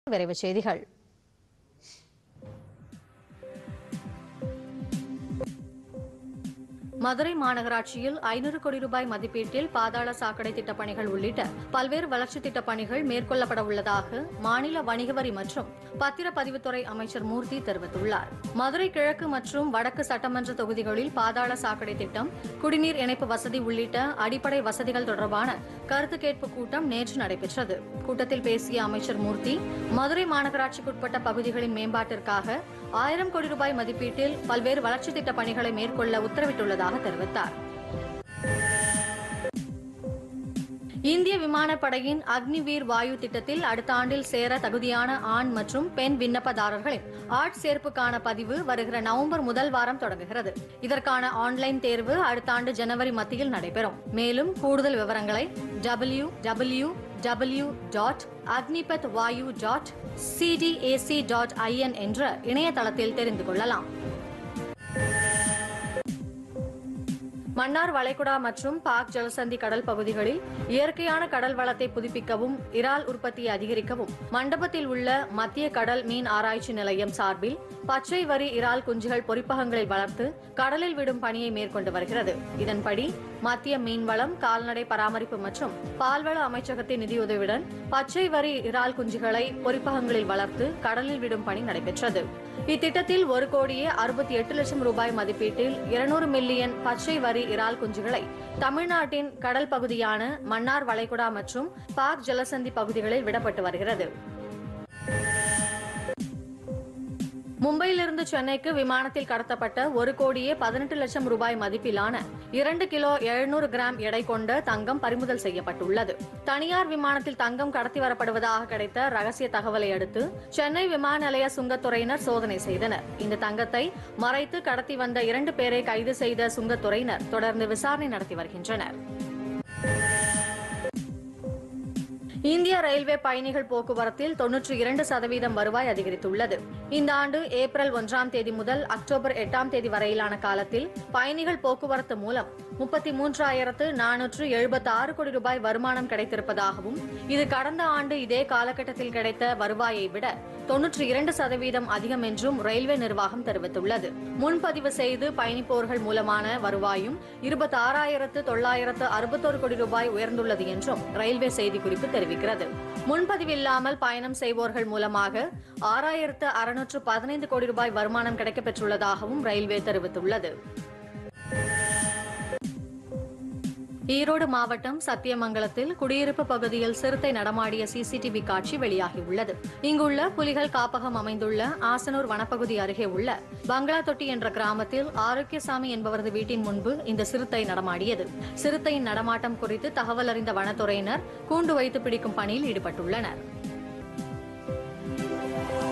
விரைவுச் செய்திகள் மதுரை மாநகராட்சியில் ஐநூறு கோடி ரூபாய் மதிப்பீட்டில் பாதாள சாக்கடை திட்டப் பணிகள் உள்ளிட்ட பல்வேறு வளர்ச்சித் திட்டப் பணிகள் மேற்கொள்ளப்பட உள்ளதாக மாநில வணிக வரி மற்றும் பத்திரப்பதிவுத்துறை அமைச்சர் மூர்த்தி தெரிவித்துள்ளார் மதுரை கிழக்கு மற்றும் வடக்கு சட்டமன்ற தொகுதிகளில் பாதாள சாக்கடை திட்டம் குடிநீர் இணைப்பு வசதி உள்ளிட்ட அடிப்படை வசதிகள் தொடர்பான கருத்து கேட்பு கூட்டம் நேற்று நடைபெற்றது கூட்டத்தில் பேசிய அமைச்சர் மூர்த்தி மதுரை மாநகராட்சிக்குட்பட்ட பகுதிகளின் மேம்பாட்டிற்காக ஆயிரம் கோடி ரூபாய் மதிப்பீட்டில் பல்வேறு வளர்ச்சித் திட்டப் பணிகளை மேற்கொள்ள உத்தரவிட்டுள்ளதாக தெரிவித்தார் இந்திய விமானப்படையின் அக்னிவீர் வாயு திட்டத்தில் அடுத்த ஆண்டில் சேர தகுதியான ஆண் மற்றும் பெண் விண்ணப்பதாரர்களின் ஆட்சேர்ப்புக்கான பதிவு வருகிற நவம்பர் முதல் வாரம் தொடங்குகிறது இதற்கான ஆன்லைன் தேர்வு அடுத்த ஆண்டு ஜனவரி மத்தியில் நடைபெறும் மேலும் கூடுதல் விவரங்களை W W W dot Agnipath Vayu dot CDAC dot IN என்ற இணையதளத்தில் தெரிந்து கொள்ளலாம் மன்னார் வளைகுடா மற்றும் பாக் ஜலசந்தி கடல் பகுதிகளில் இயற்கையான கடல் வளத்தை புதுப்பிக்கவும் இறால் உற்பத்தியை அதிகரிக்கவும் மண்டபத்தில் உள்ள மத்திய கடல் மீன் ஆராய்ச்சி நிலையம் சார்பில் பச்சை வரி இறால் குஞ்சுகள் பொறிப்பகங்களில் வளர்த்து கடலில் விடும் பணியை மேற்கொண்டு வருகிறது இதன்படி மத்திய மீன்வளம் கால்நடை பராமரிப்பு மற்றும் பால்வள அமைச்சகத்தின் நிதியுதவியுடன் பச்சை வரி இறால் குஞ்சுகளை பொறிப்பகங்களில் வளர்த்து கடலில் விடும் பணி நடைபெற்றது இத்திட்டத்தில் ஒரு கோடியே அறுபத்தி எட்டு லட்சம் ரூபாய் மதிப்பீட்டில் இருநூறு மில்லியன் பச்சை வரி இறால் குஞ்சுகளை தமிழ்நாட்டின் கடல் பகுதியான மன்னார் வளைகுடா மற்றும் பாக் ஜலசந்தி பகுதிகளில் விடப்பட்டு வருகிறது மும்பையிலிருந்து சென்னைக்கு விமானத்தில் கடத்தப்பட்ட ஒரு கோடியே பதினெட்டு லட்சம் ரூபாய் மதிப்பிலான இரண்டு கிலோ எழுநூறு கிராம் எடை கொண்ட தங்கம் பறிமுதல் செய்யப்பட்டுள்ளது தனியார் விமானத்தில் தங்கம் கடத்தி வரப்படுவதாக கிடைத்த ரகசிய தகவலை அடுத்து சென்னை விமான நிலைய சுங்கத்துறையினர் சோதனை செய்தனர் இந்த தங்கத்தை மறைத்து கடத்தி வந்த இரண்டு பேரை கைது செய்த சுங்கத்துறையினர் தொடர்ந்து விசாரணை நடத்தி வருகின்றனர் இந்திய ரயில்வே பயணிகள் போக்குவரத்தில் தொன்னூற்றி இரண்டு சதவீதம் வருவாய் அதிகரித்துள்ளது இந்த ஆண்டு ஏப்ரல் ஒன்றாம் தேதி முதல் அக்டோபர் எட்டாம் தேதி வரையிலான காலத்தில் பயணிகள் போக்குவரத்து மூலம் முப்பத்தி மூன்றாயிரத்து நானூற்று எழுபத்தி ஆறு கோடி ரூபாய் வருமானம் கிடைத்திருப்பதாகவும் இது கடந்த ஆண்டு இதே காலகட்டத்தில் கிடைத்த வருவாயை விட தொன்னூற்றி இரண்டு சதவீதம் அதிகம் என்றும் ரயில்வே நிர்வாகம் தெரிவித்துள்ளது முன்பதிவு செய்து பயணிப்போர்கள் மூலமான வருவாயும் இருபத்தி ஆறாயிரத்து தொள்ளாயிரத்து அறுபத்தோரு கோடி ரூபாய் உயர்ந்துள்ளது என்றும் ரயில்வே செய்திக்குறிப்பு தெரிவிக்கிறது முன்பதிவில்லாமல் பயணம் செய்வோர்கள் மூலமாக ஆறாயிரத்து அறுநூற்று பதினைந்து கோடி ரூபாய் வருமானம் கிடைக்கப்பெற்றுள்ளதாகவும் ரயில்வே தெரிவித்துள்ளது ஈரோடு மாவட்டம் சத்தியமங்கலத்தில் குடியிருப்பு பகுதியில் சிறுத்தை நடமாடிய சிசிடிவி காட்சி வெளியாகியுள்ளது இங்குள்ள புலிகள் காப்பகம் அமைந்துள்ள ஆசனூர் வனப்பகுதி அருகே உள்ள பங்களா தொட்டி என்ற கிராமத்தில் ஆரோக்கியசாமி என்பவரது வீட்டின் முன்பு இந்த சிறுத்தை நடமாடியது சிறுத்தையின் நடமாட்டம் குறித்து தகவல் அறிந்த வனத்துறையினர் கூண்டு வைத்து பிடிக்கும் பணியில் ஈடுபட்டுள்ளனர்